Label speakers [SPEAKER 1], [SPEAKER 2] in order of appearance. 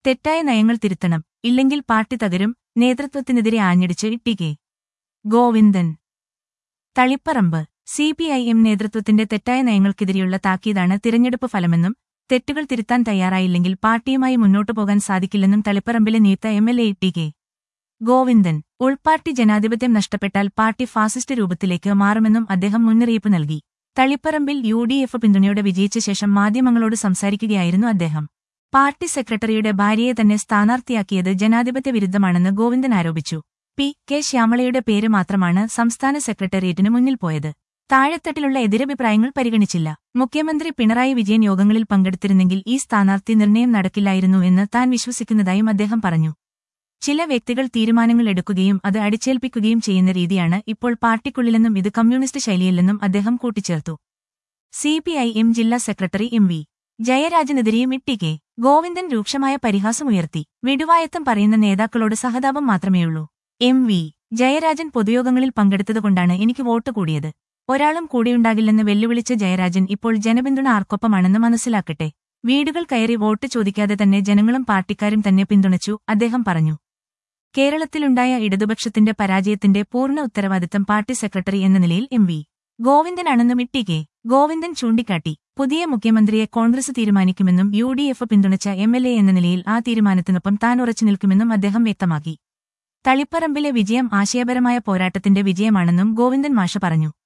[SPEAKER 1] തെറ്റായ നയങ്ങൾ തിരുത്തണം ഇല്ലെങ്കിൽ പാർട്ടി തകരും നേതൃത്വത്തിനെതിരെ ആഞ്ഞടിച്ച് T K Govindan Thaliparamba C P I M നേതൃത്വത്തിന്റെ തെറ്റായ നയങ്ങൾക്കെതിരെയുള്ള താക്കീതാണ് തിരഞ്ഞെടുപ്പ് ഫലമെന്നും തെറ്റുകൾ തിരുത്താൻ തയ്യാറായില്ലെങ്കിൽ പാർട്ടിയുമായി മുന്നോട്ടു പോകാൻ സാധിക്കില്ലെന്നും തളിപ്പറമ്പിലെ നീത്ത M L A T K Govindan ഉൾപാർട്ടി ജനാധിപത്യം നഷ്ടപ്പെട്ടാൽ പാർട്ടി ഫാസിസ്റ്റ് രൂപത്തിലേക്ക് മാറുമെന്നും അദ്ദേഹം മുന്നറിയിപ്പ് നൽകി തളിപ്പറമ്പിൽ യു ഡി എഫ് പിന്തുണയോടെ വിജയിച്ച ശേഷം മാധ്യമങ്ങളോട് സംസാരിക്കുകയായിരുന്നു അദ്ദേഹം പാർട്ടി സെക്രട്ടറിയുടെ ഭാര്യയെ തന്നെ സ്ഥാനാർത്ഥിയാക്കിയത് ജനാധിപത്യ വിരുദ്ധമാണെന്ന് ഗോവിന്ദൻ ആരോപിച്ചു പി കെ ശ്യാമളയുടെ പേര് മാത്രമാണ് സംസ്ഥാന സെക്രട്ടേറിയറ്റിന് മുന്നിൽ പോയത് താഴെത്തട്ടിലുള്ള എതിരഭിപ്രായങ്ങൾ പരിഗണിച്ചില്ല മുഖ്യമന്ത്രി പിണറായി വിജയൻ യോഗങ്ങളിൽ പങ്കെടുത്തിരുന്നെങ്കിൽ ഈ സ്ഥാനാർത്ഥി നിർണയം നടക്കില്ലായിരുന്നു എന്ന് താൻ വിശ്വസിക്കുന്നതായും അദ്ദേഹം പറഞ്ഞു ചില വ്യക്തികൾ തീരുമാനങ്ങൾ എടുക്കുകയും അത് അടിച്ചേൽപ്പിക്കുകയും ചെയ്യുന്ന രീതിയാണ് ഇപ്പോൾ പാർട്ടിക്കുള്ളിലെന്നും ഇത് കമ്മ്യൂണിസ്റ്റ് ശൈലിയല്ലെന്നും അദ്ദേഹം കൂട്ടിച്ചേർത്തു സി പി ഐ എം ജില്ലാ സെക്രട്ടറി എം വി ജയരാജനെതിരെയും ഇട്ടി കെ ഗോവിന്ദൻ രൂക്ഷമായ പരിഹാസമുയർത്തി വിടുവായത്തം പറയുന്ന നേതാക്കളോട് സഹതാപം മാത്രമേയുള്ളൂ എം വി ജയരാജൻ പൊതുയോഗങ്ങളിൽ പങ്കെടുത്തതുകൊണ്ടാണ് എനിക്ക് വോട്ട് കൂടിയത് ഒരാളും കൂടെയുണ്ടാകില്ലെന്ന് വെല്ലുവിളിച്ച ജയരാജൻ ഇപ്പോൾ ജനപിന്തുണ ആർക്കൊപ്പമാണെന്ന് മനസ്സിലാക്കട്ടെ വീടുകൾ കയറി വോട്ട് ചോദിക്കാതെ തന്നെ ജനങ്ങളും പാർട്ടിക്കാരും തന്നെ പിന്തുണച്ചു അദ്ദേഹം പറഞ്ഞു കേരളത്തിലുണ്ടായ ഇടതുപക്ഷത്തിന്റെ പരാജയത്തിന്റെ പൂർണ്ണ ഉത്തരവാദിത്തം പാർട്ടി സെക്രട്ടറി എന്ന നിലയിൽ എം വി ഗോവിന്ദനാണെന്നും ഇട്ടി കെ ഗോവിന്ദൻ ചൂണ്ടിക്കാട്ടി പുതിയ മുഖ്യമന്ത്രിയെ കോൺഗ്രസ് തീരുമാനിക്കുമെന്നും യു ഡി എഫ് പിന്തുണച്ച എം എൽ എ എന്ന നിലയിൽ ആ തീരുമാനത്തിനൊപ്പം താൻ ഉറച്ചു നിൽക്കുമെന്നും അദ്ദേഹം വ്യക്തമാക്കി തളിപ്പറമ്പിലെ വിജയം ആശയപരമായ പോരാട്ടത്തിന്റെ വിജയമാണെന്നും ഗോവിന്ദൻ മാഷ പറഞ്ഞു